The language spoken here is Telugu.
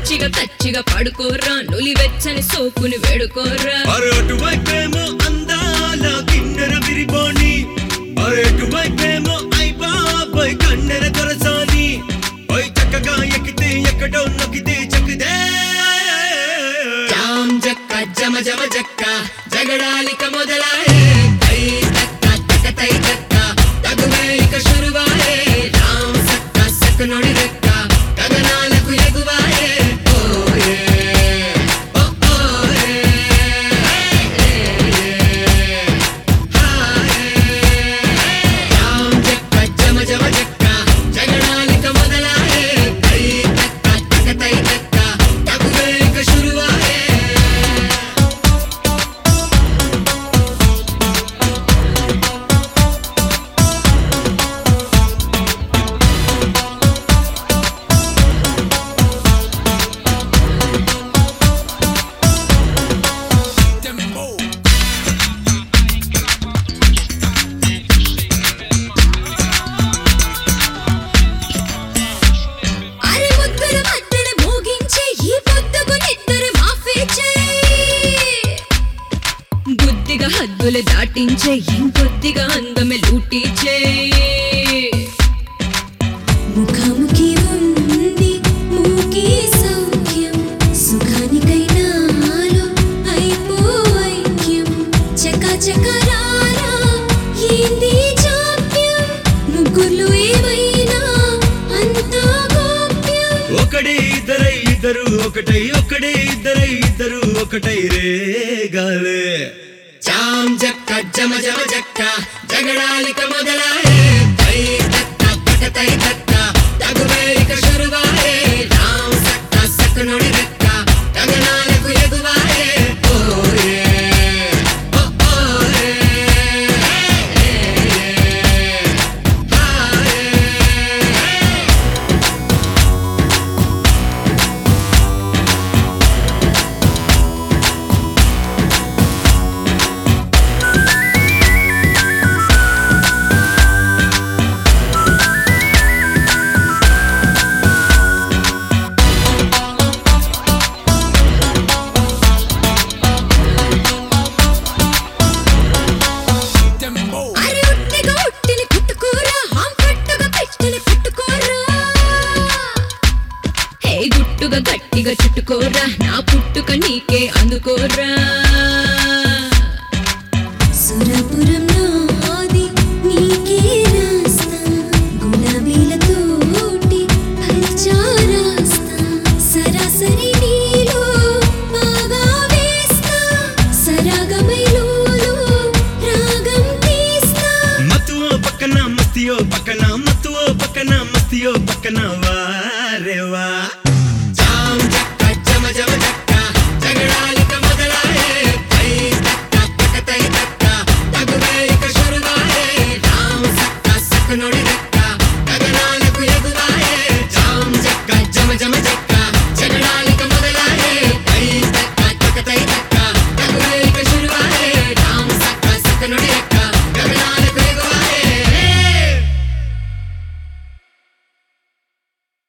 పిచ్చిగా కచ్చిగా పడుకోరా నులి వెచ్చని సోకుని వేడుకోరా అరటు వైపేమో అందాల కిన్నెర విరిబోని అరటు వైపేమో ఐ బాబాయ్ కన్నెర దొరసాని పై చక్కగా ఎక్కితే ఎక్కడో నొక్కితే చక్కదే జామ్ జక్క జమ జమ జక్క జగడాలిక మొదలాయే తై తక్క తక తై తక్క తగువే ఇక శురువాయే రామ్ సక్క సక్క నొడి రెక్క గగనాలకు ఎగువాయే ఓయే ఓ ఓయే జామ్ జక్క జమ జమ జక్క జగడాలిక మొదలాయే తై తక్క తక తై తక్క తగువే ఇక శురువాయే అరే ముద్దుల మద్దెన మోగించే ఈ పొద్దుకు నిద్ర మాఫీ చేయి బుద్ధిగా హద్దులు దాటించే ఇంకొద్దిగా అందమే లూటీ చేయి ముఖాముఖి ఉంది మూకి సౌఖ్యం సుఖానికైనా నాలో అయిపో ఐక్యం చక చక రారా ఏంది జాప్యం ముగ్గురు ఏమైనా అంతా గోప్యం ఒకడే ఇద్దరై ఇద్దరు ఒకటై ఒకడే ఇద్దరై ఇద్దరు ఒకటై రే గాలే జామ్ జక్క జమ జమ జక్క జగడాలిక మొదలాయే తై తక్క తక తై తక్క తగువే ఇక శురువాయే రామ్ సక్క సక్క నొడి రెక్క గగనాలకు ఎగువాయే ఓయే ఓ ఓయే అరే ఉట్టిగా ఉట్టిని కుట్టుకోరా హాం కట్టుగా పెట్టిని పట్టుకోరా హే గుట్టుగా గట్టిగా చుట్టుకోరా నా పుట్టుక నీకే అందుకోరా సురపురం నాది నీకే